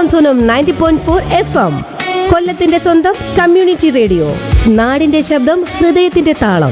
സാന്ത്വനം ninety point four F M കൊല്ലത്തിന്റെ സ്വന്തം community radio നാടിന്റെ ശബ്ദം ഹൃദയത്തിന്റെ താളം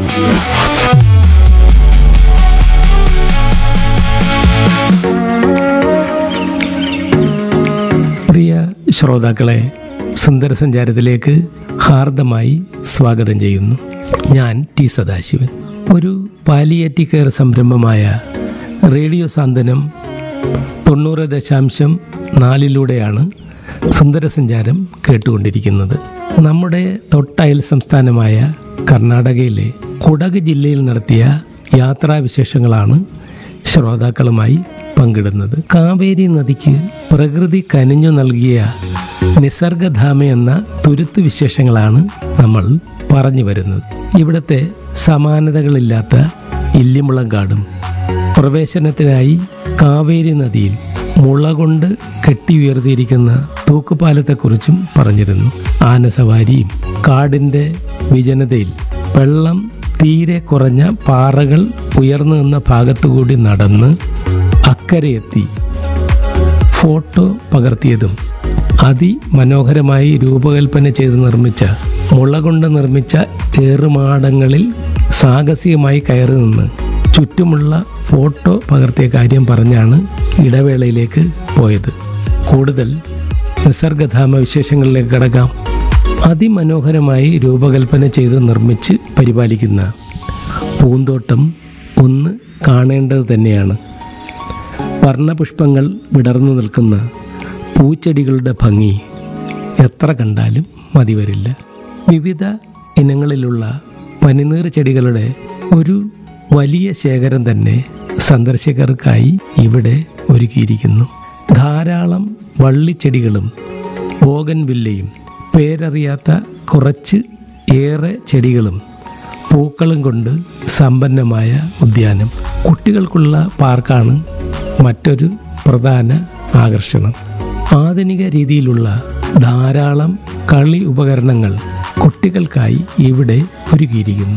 പ്രിയ ശ്രോതാക്കളെ സുന്ദരസഞ്ചാരത്തിലേക്ക് ഹാർദമായി സ്വാഗതം ചെയ്യുന്നു ഞാൻ ടി സദാശിവൻ ഒരു പാലിയേറ്റീവ് കെയർ സംരംഭമായ റേഡിയോ സാന്ത്വനം തൊണ്ണൂറ് ദശാംശം നാലിലൂടെയാണ് സുന്ദരസഞ്ചാരം കേട്ടുകൊണ്ടിരിക്കുന്നത് നമ്മുടെ തൊട്ടയൽ സംസ്ഥാനമായ കർണാടകയിലെ കുടക് ജില്ലയിൽ നടത്തിയ യാത്രാവിശേഷങ്ങളാണ് ശ്രോതാക്കളുമായി പങ്കിടുന്നത് കാവേരി നദിക്ക് പ്രകൃതി കനിഞ്ഞു നൽകിയ നിസർഗധാമ എന്ന തുരുത്ത് വിശേഷങ്ങളാണ് നമ്മൾ പറഞ്ഞു വരുന്നത് ഇവിടുത്തെ സമാനതകളില്ലാത്ത ഇല്ലിമുളങ്കാടും പ്രവേശനത്തിനായി കാവേരി നദിയിൽ മുള കൊണ്ട് കെട്ടി ഉയർത്തിയിരിക്കുന്ന തൂക്കുപാലത്തെക്കുറിച്ചും പറഞ്ഞിരുന്നു ആനസവാരിയും കാടിൻ്റെ വിജനതയിൽ വെള്ളം തീരെ കുറഞ്ഞ പാറകൾ ഉയർന്നു നിന്ന ഭാഗത്തുകൂടി നടന്ന് അക്കരെ ഫോട്ടോ പകർത്തിയതും അതിമനോഹരമായി രൂപകൽപ്പന ചെയ്ത് നിർമ്മിച്ച മുള കൊണ്ട് നിർമ്മിച്ച ഏറുമാടങ്ങളിൽ സാഹസികമായി കയറി നിന്ന് ചുറ്റുമുള്ള ഫോട്ടോ പകർത്തിയ കാര്യം പറഞ്ഞാണ് ഇടവേളയിലേക്ക് പോയത് കൂടുതൽ നിസർഗധാമ വിശേഷങ്ങളിലേക്ക് കടക്കാം അതിമനോഹരമായി രൂപകൽപ്പന ചെയ്ത് നിർമ്മിച്ച് പരിപാലിക്കുന്ന പൂന്തോട്ടം ഒന്ന് കാണേണ്ടത് തന്നെയാണ് വർണ്ണപുഷ്പങ്ങൾ വിടർന്നു നിൽക്കുന്ന പൂച്ചെടികളുടെ ഭംഗി എത്ര കണ്ടാലും മതി വരില്ല വിവിധ ഇനങ്ങളിലുള്ള പനിനീർ ചെടികളുടെ ഒരു വലിയ ശേഖരം തന്നെ സന്ദർശകർക്കായി ഇവിടെ ഒരുക്കിയിരിക്കുന്നു ധാരാളം വള്ളിച്ചെടികളും ബോഗൻവില്ലയും പേരറിയാത്ത കുറച്ച് ഏറെ ചെടികളും പൂക്കളും കൊണ്ട് സമ്പന്നമായ ഉദ്യാനം കുട്ടികൾക്കുള്ള പാർക്കാണ് മറ്റൊരു പ്രധാന ആകർഷണം ആധുനിക രീതിയിലുള്ള ധാരാളം കളി ഉപകരണങ്ങൾ കുട്ടികൾക്കായി ഇവിടെ ഒരുക്കിയിരിക്കുന്നു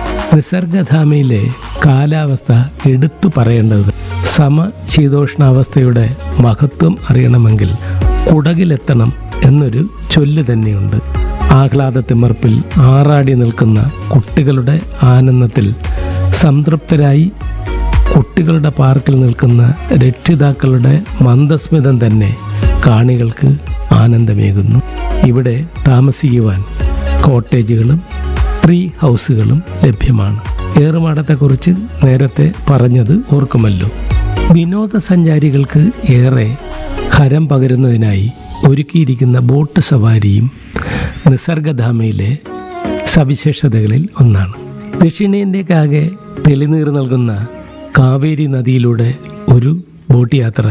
നിസർഗധാമയിലെ കാലാവസ്ഥ എടുത്തു പറയേണ്ടത് സമശീതോഷ്ണാവസ്ഥയുടെ മഹത്വം അറിയണമെങ്കിൽ കുടകിലെത്തണം എന്നൊരു ചൊല്ല് തന്നെയുണ്ട് ആഹ്ലാദത്തിമർപ്പിൽ ആറാടി നിൽക്കുന്ന കുട്ടികളുടെ ആനന്ദത്തിൽ സംതൃപ്തരായി കുട്ടികളുടെ പാർക്കിൽ നിൽക്കുന്ന രക്ഷിതാക്കളുടെ മന്ദസ്മിതം തന്നെ കാണികൾക്ക് ആനന്ദമേകുന്നു ഇവിടെ താമസിക്കുവാൻ കോട്ടേജുകളും ട്രീ ഹൗസുകളും ലഭ്യമാണ് ഏറുമാടത്തെക്കുറിച്ച് നേരത്തെ പറഞ്ഞത് ഓർക്കുമല്ലോ വിനോദസഞ്ചാരികൾക്ക് ഏറെ ഹരം പകരുന്നതിനായി ഒരുക്കിയിരിക്കുന്ന ബോട്ട് സവാരിയും നിസർഗധാമയിലെ സവിശേഷതകളിൽ ഒന്നാണ് ദക്ഷിണേന്ത്യക്കാകെ തെളിനീർ നൽകുന്ന കാവേരി നദിയിലൂടെ ഒരു ബോട്ട് യാത്ര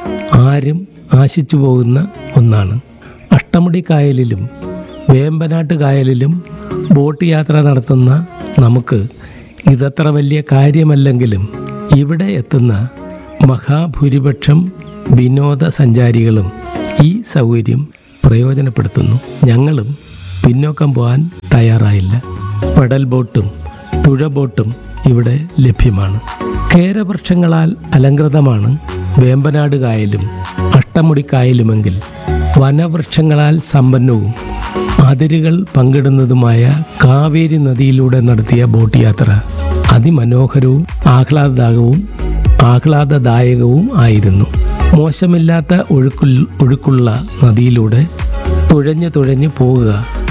ആരും ആശിച്ചു പോകുന്ന ഒന്നാണ് അഷ്ടമുടി കായലിലും വേമ്പനാട്ട് കായലിലും ബോട്ട് യാത്ര നടത്തുന്ന നമുക്ക് ഇതത്ര വലിയ കാര്യമല്ലെങ്കിലും ഇവിടെ എത്തുന്ന മഹാഭൂരിപക്ഷം വിനോദസഞ്ചാരികളും ഈ സൗകര്യം പ്രയോജനപ്പെടുത്തുന്നു ഞങ്ങളും പിന്നോക്കം പോകാൻ തയ്യാറായില്ല പെഡൽ ബോട്ടും തുഴ ബോട്ടും ഇവിടെ ലഭ്യമാണ് കേരവൃക്ഷങ്ങളാൽ അലങ്കൃതമാണ് വേമ്പനാട് കായലും അഷ്ടമുടി കായലുമെങ്കിൽ വനവൃക്ഷങ്ങളാൽ സമ്പന്നവും അതിരുകൾ പങ്കിടുന്നതുമായ കാവേരി നദിയിലൂടെ നടത്തിയ ബോട്ട് യാത്ര അതിമനോഹരവും ആഹ്ലാദായകവും ആഹ്ലാദദായകവും ആയിരുന്നു മോശമില്ലാത്ത ഒഴുക്കുൽ ഒഴുക്കുള്ള നദിയിലൂടെ തുഴഞ്ഞു തുഴഞ്ഞു പോവുക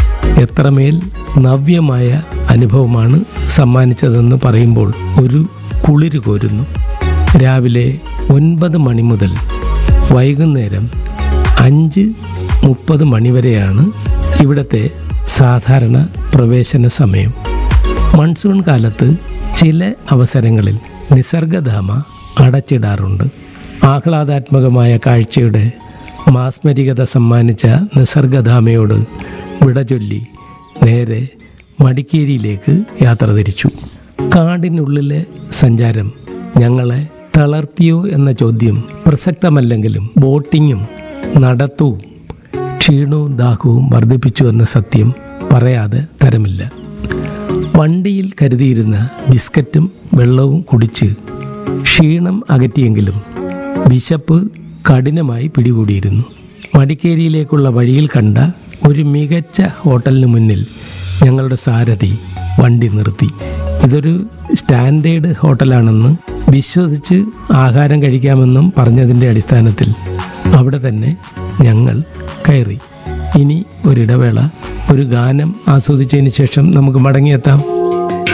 എത്രമേൽ നവ്യമായ അനുഭവമാണ് സമ്മാനിച്ചതെന്ന് പറയുമ്പോൾ ഒരു കുളിര് കോരുന്നു രാവിലെ ഒൻപത് മണി മുതൽ വൈകുന്നേരം അഞ്ച് മുപ്പത് മണിവരെയാണ് ഇവിടുത്തെ സാധാരണ പ്രവേശന സമയം മൺസൂൺ കാലത്ത് ചില അവസരങ്ങളിൽ നിസർഗധാമ അടച്ചിടാറുണ്ട് ആഹ്ലാദാത്മകമായ കാഴ്ചയുടെ മാസ്മരികത സമ്മാനിച്ച നിസർഗധാമയോട് വിട ചൊല്ലി നേരെ മടിക്കേരിയിലേക്ക് യാത്ര തിരിച്ചു കാടിനുള്ളിലെ സഞ്ചാരം ഞങ്ങളെ തളർത്തിയോ എന്ന ചോദ്യം പ്രസക്തമല്ലെങ്കിലും ബോട്ടിങ്ങും നടത്തവും ക്ഷീണവും ദാഹവും വർദ്ധിപ്പിച്ചു എന്ന സത്യം പറയാതെ തരമില്ല വണ്ടിയിൽ കരുതിയിരുന്ന ബിസ്ക്കറ്റും വെള്ളവും കുടിച്ച് ക്ഷീണം അകറ്റിയെങ്കിലും വിശപ്പ് കഠിനമായി പിടികൂടിയിരുന്നു മടിക്കേരിയിലേക്കുള്ള വഴിയിൽ കണ്ട ഒരു മികച്ച ഹോട്ടലിന് മുന്നിൽ ഞങ്ങളുടെ സാരഥി വണ്ടി നിർത്തി ഇതൊരു സ്റ്റാൻഡേർഡ് ഹോട്ടലാണെന്ന് വിശ്വസിച്ച് ആഹാരം കഴിക്കാമെന്നും പറഞ്ഞതിൻ്റെ അടിസ്ഥാനത്തിൽ അവിടെ തന്നെ ഞങ്ങൾ കയറി ഇനി ഒരിടവേള ഒരു ഗാനം ആസ്വദിച്ചതിന് ശേഷം നമുക്ക് മടങ്ങിയെത്താം